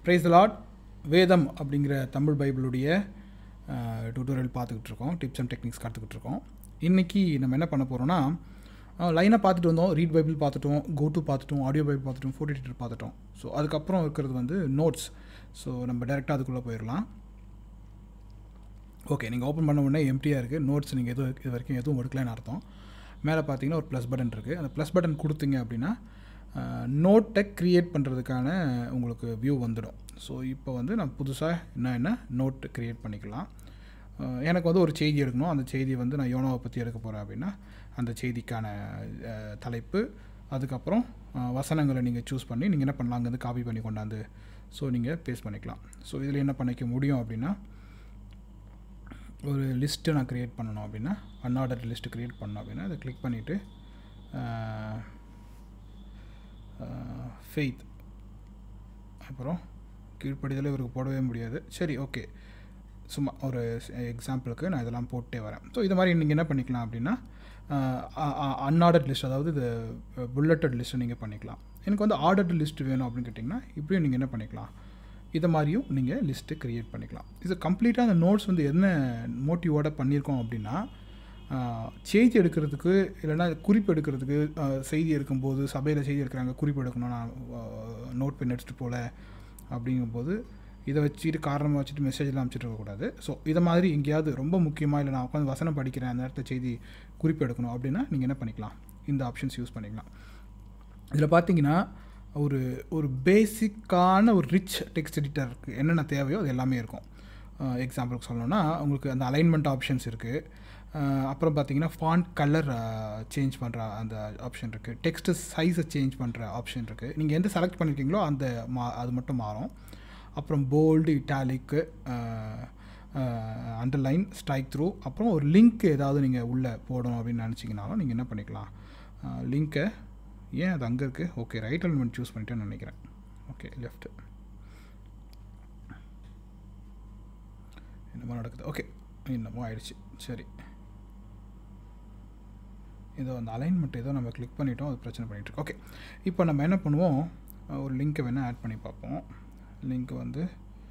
price lot வேதம் அப்படிங்கிற Tamil பைபிளுடைய tutorial பார்த்துக்கிட்டு இருக்கோம் டிப்ஸ் அண்ட் டெக்னிக்ஸ் கற்றுக்கிட்டு இருக்கோம் இன்றைக்கி நம்ம என்ன பண்ண போகிறோம்னா லைனாக பார்த்துட்டு வந்தோம் ரீட் பைபிள் பார்த்துட்டோம் கோ டு பார்த்துட்டோம் ஆடியோ பைபிள் பார்த்துட்டோம் ஃபோட்டோ எடிட்டர் பார்த்துட்டோம் ஸோ அதுக்கப்புறம் இருக்கிறது வந்து நோட்ஸ் ஸோ நம்ம டேரெக்டாக அதுக்குள்ளே போயிடலாம் ஓகே நீங்கள் ஓப்பன் பண்ண உடனே எம்டியாக இருக்குது நோட்ஸ் நீங்கள் எதுவும் இது வரைக்கும் எதுவும் எடுக்கலன்னு அர்த்தம் மேலே பார்த்தீங்கன்னா ஒரு ப்ளஸ் பட்டன் இருக்குது அந்த ப்ளஸ் பட்டன் கொடுத்தீங்க அப்படின்னா நோட்டை க்ரியேட் பண்ணுறதுக்கான உங்களுக்கு வியூ வந்துடும் ஸோ இப்போ வந்து நான் புதுசாக என்ன என்ன நோட் க்ரியேட் பண்ணிக்கலாம் எனக்கு வந்து ஒரு செய்தி எடுக்கணும் அந்த செய்தி வந்து நான் யோனோவை பற்றி எடுக்க போகிறேன் அப்படின்னா அந்த செய்திக்கான தலைப்பு அதுக்கப்புறம் வசனங்களை நீங்கள் சூஸ் பண்ணி நீங்கள் என்ன பண்ணலாம் அங்கேருந்து காப்பி பண்ணி கொண்டாந்து ஸோ நீங்கள் பேஸ்ட் பண்ணிக்கலாம் ஸோ இதில் என்ன பண்ணிக்க முடியும் அப்படின்னா ஒரு லிஸ்ட்டு நான் க்ரியேட் பண்ணணும் அப்படின்னா அன்ஆர்டர் லிஸ்ட்டு க்ரியேட் பண்ணோம் அப்படின்னா அதை கிளிக் பண்ணிவிட்டு ஃபெய்த் அப்புறம் கீழ்ப்படிதல் இவருக்கு போடவே முடியாது சரி ஓகே சும்மா ஒரு எக்ஸாம்பிளுக்கு நான் இதெல்லாம் போட்டே வரேன் ஸோ இது மாதிரி நீங்கள் என்ன பண்ணிக்கலாம் அப்படின்னா அன்ஆர்டர்ட் லிஸ்ட் அதாவது இது புல்லட்டட் லிஸ்ட்டை நீங்கள் பண்ணிக்கலாம் எனக்கு வந்து ஆர்டர்டு லிஸ்ட் வேணும் அப்படின்னு கேட்டிங்கன்னா இப்படியும் நீங்கள் என்ன பண்ணிக்கலாம் இதை மாதிரியும் நீங்கள் லிஸ்ட்டு க்ரியேட் பண்ணிக்கலாம் இது கம்ப்ளீட்டாக அந்த நோட்ஸ் வந்து என்ன மோட்டிவோட பண்ணியிருக்கோம் அப்படின்னா செய்தி எடுக்கிறதுக்கு இல்லைனா குறிப்பு எடுக்கிறதுக்கு செய்தி எடுக்கும்போது சபையில் செய்தி எடுக்கிறாங்க குறிப்பு எடுக்கணும் நான் நோட் பென் எடுத்துகிட்டு போகல அப்படிங்கும்போது இதை வச்சுட்டு காரணமாக வச்சுட்டு மெசேஜ்லாம் அனுப்பிச்சிட்டு இருக்கக்கூடாது ஸோ இதை மாதிரி எங்கேயாவது ரொம்ப முக்கியமாக இல்லை நான் உட்காந்து வசனம் படிக்கிறேன் அந்த நேரத்தில் செய்தி குறிப்பு எடுக்கணும் அப்படின்னா நீங்கள் என்ன பண்ணிக்கலாம் இந்த ஆப்ஷன்ஸ் யூஸ் பண்ணிக்கலாம் இதில் பார்த்தீங்கன்னா ஒரு ஒரு பேசிக்கான ஒரு ரிச் டெக்ஸ்ட் எடிட்டருக்கு என்னென்ன தேவையோ அது எல்லாமே இருக்கும் எக்ஸாம்பிளுக்கு சொல்லணும்னா உங்களுக்கு அந்த அலைன்மெண்ட் ஆப்ஷன்ஸ் இருக்குது அப்புறம் பார்த்தீங்கன்னா ஃபாண்ட் கலர் சேஞ்ச் பண்ணுற அந்த ஆப்ஷன் இருக்குது டெக்ஸ்ட்டு சைஸை சேஞ்ச் பண்ணுற ஆப்ஷன் இருக்குது நீங்கள் எந்த செலக்ட் பண்ணியிருக்கீங்களோ அந்த மா அது மட்டும் மாறும் அப்புறம் bold italic underline strike through அப்புறம் ஒரு லிங்க் ஏதாவது நீங்கள் உள்ளே போடணும் அப்படின்னு நினச்சிங்கனாலும் நீங்கள் என்ன பண்ணிக்கலாம் லிங்க்கை ஏன் அது அங்கே இருக்குது ஓகே ரைட் எலிமெண்ட் சூஸ் பண்ணிட்டேன்னு நினைக்கிறேன் ஓகே லெஃப்ட்டு என்னமோ நடக்குது ஓகே என்னமோ ஆயிடுச்சு சரி ஏதோ அந்த அலைன்மெண்ட் ஏதோ நம்ம கிளிக் பண்ணிட்டோம் அது பிரச்சனை பண்ணிகிட்ருக்கு ஓகே இப்போ நம்ம என்ன பண்ணுவோம் ஒரு லிங்க்கை வேணால் ஆட் பண்ணி பார்ப்போம் லிங்க் வந்து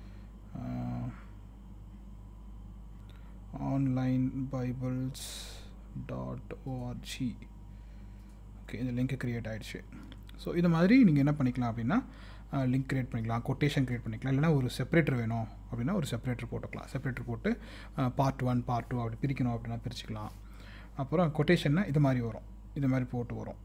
online Bibles dot O R G okay இந்த லிங்க்கு க்ரியேட் ஆகிடுச்சு ஸோ இது மாதிரி நீங்கள் என்ன பண்ணிக்கலாம் அப்படின்னா லிங்க் க்ரியேட் பண்ணிக்கலாம் கொட்டேஷன் க்ரியேட் பண்ணிக்கலாம் இல்லைனா ஒரு செப்பரேட்டர் வேணும் அப்படின்னா ஒரு செப்பரேட்டர் போட்டுக்கலாம் செப்பரேட்டர் போட்டு பார்ட் ஒன் பார்ட் டூ அப்படி பிரிக்கணும் அப்படின்னா பிரிச்சுக்கலாம் அப்புறம் கொட்டேஷன்னா இது மாதிரி வரும் இது மாதிரி போட்டு வரும்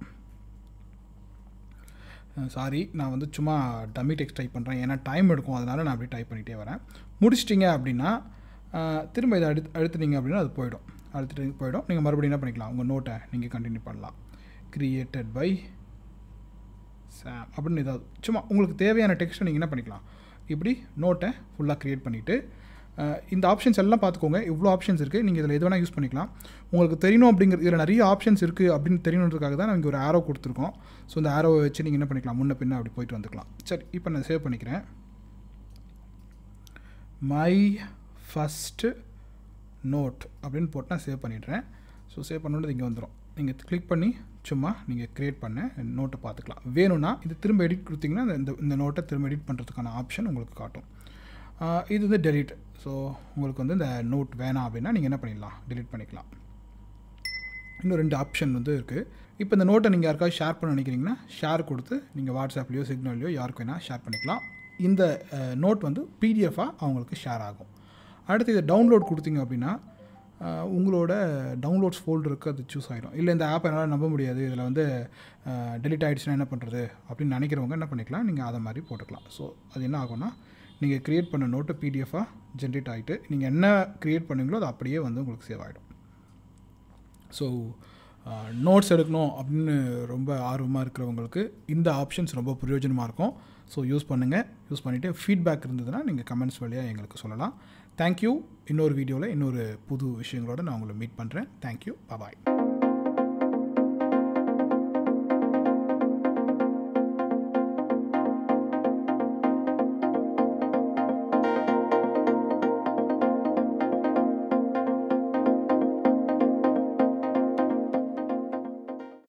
சாரி நான் வந்து சும்மா டம்மி டெக்ஸ்ட் டைப் பண்ணுறேன் ஏன்னா டைம் எடுக்கும் அதனால் நான் அப்படியே டைப் பண்ணிகிட்டே வரேன் முடிச்சிட்டிங்க அப்படின்னா திரும்ப இதை அடுத்து அழுத்துனீங்க அப்படின்னா அது போயிடும் அழுத்துட்டு போயிடும் நீங்கள் மறுபடியும் என்ன பண்ணிக்கலாம் உங்கள் நோட்டை நீங்கள் கண்டினியூ பண்ணலாம் கிரியேட்டட் பை சாம் அப்படின்னு ஏதாவது சும்மா உங்களுக்கு தேவையான டெக்ஸ்ட்டை நீங்கள் என்ன பண்ணிக்கலாம் இப்படி நோட்டை ஃபுல்லாக க்ரியேட் பண்ணிவிட்டு இந்த ஆப்ஷன்ஸ் எல்லாம் பார்த்துக்கோங்க இவ்வளோ ஆப்ஷன்ஸ் இருக்குது நீங்கள் இதில் எது வேணால் யூஸ் பண்ணிக்கலாம் உங்களுக்கு தெரியணும் அப்படிங்கிறது இதில் நிறைய ஆப்ஷன்ஸ் இருக்குது அப்படின்னு தெரியணுன்றதுக்காக தான் நாங்கள் ஒரு ஆரோ கொடுத்துருக்கோம் ஸோ இந்த ஆரோவை வச்சு நீங்கள் என்ன பண்ணிக்கலாம் முன்ன பின்ன அப்படி போயிட்டு வந்துக்கலாம் சரி இப்போ நான் சேவ் பண்ணிக்கிறேன் மை ஃபஸ்ட்டு நோட் அப்படின்னு போட்டு நான் சேவ் பண்ணிடுறேன் ஸோ சேவ் பண்ணோன்னு இங்கே வந்துடும் நீங்கள் கிளிக் பண்ணி சும்மா நீங்கள் க்ரியேட் பண்ண நோட்டை பார்த்துக்கலாம் வேணும்னா இது திரும்ப எடிட் கொடுத்தீங்கன்னா இந்த இந்த நோட்டை திரும்ப எடிட் பண்ணுறதுக்கான ஆப்ஷன் உங்களுக்கு காட்டும் இது வந்து டெலிட் ஸோ உங்களுக்கு வந்து இந்த நோட் வேணாம் அப்படின்னா நீங்கள் என்ன பண்ணிடலாம் டெலிட் பண்ணிக்கலாம் இன்னும் ரெண்டு ஆப்ஷன் வந்து இருக்குது இப்போ இந்த நோட்டை நீங்கள் யாருக்காவது ஷேர் பண்ண நினைக்கிறீங்கன்னா ஷேர் கொடுத்து நீங்கள் வாட்ஸ்அப்லேயோ சிக்னல்லையோ யாருக்கு வேணால் ஷேர் பண்ணிக்கலாம் இந்த நோட் வந்து பிடிஎஃபாக அவங்களுக்கு ஷேர் ஆகும் அடுத்து இதை டவுன்லோட் கொடுத்தீங்க அப்படின்னா உங்களோட டவுன்லோட்ஸ் ஃபோல்டருக்கு அது சூஸ் ஆகிடும் இல்லை இந்த ஆப் என்னால் நம்ப முடியாது இதில் வந்து டெலிட் ஆகிடுச்சுன்னா என்ன பண்ணுறது அப்படின்னு நினைக்கிறவங்க என்ன பண்ணிக்கலாம் நீங்கள் அதை மாதிரி போட்டுக்கலாம் ஸோ அது என்ன ஆகும்னா நீங்கள் க்ரியேட் பண்ண நோட்டை பிடிஎஃபாக ஜென்ரேட் ஆகிட்டு நீங்கள் என்ன க்ரியேட் பண்ணுவீங்களோ அது அப்படியே வந்து உங்களுக்கு சேவ் ஆகிடும் ஸோ நோட்ஸ் எடுக்கணும் அப்படின்னு ரொம்ப ஆர்வமாக இருக்கிறவங்களுக்கு இந்த ஆப்ஷன்ஸ் ரொம்ப பிரயோஜனமாக இருக்கும் ஸோ யூஸ் பண்ணுங்கள் யூஸ் பண்ணிவிட்டு ஃபீட்பேக் இருந்ததுன்னா நீங்கள் கமெண்ட்ஸ் வழியாக எங்களுக்கு சொல்லலாம் தேங்க்யூ இன்னொரு வீடியோவில் இன்னொரு புது விஷயங்களோட நான் உங்களை மீட் பண்ணுறேன் தேங்க்யூ பாய்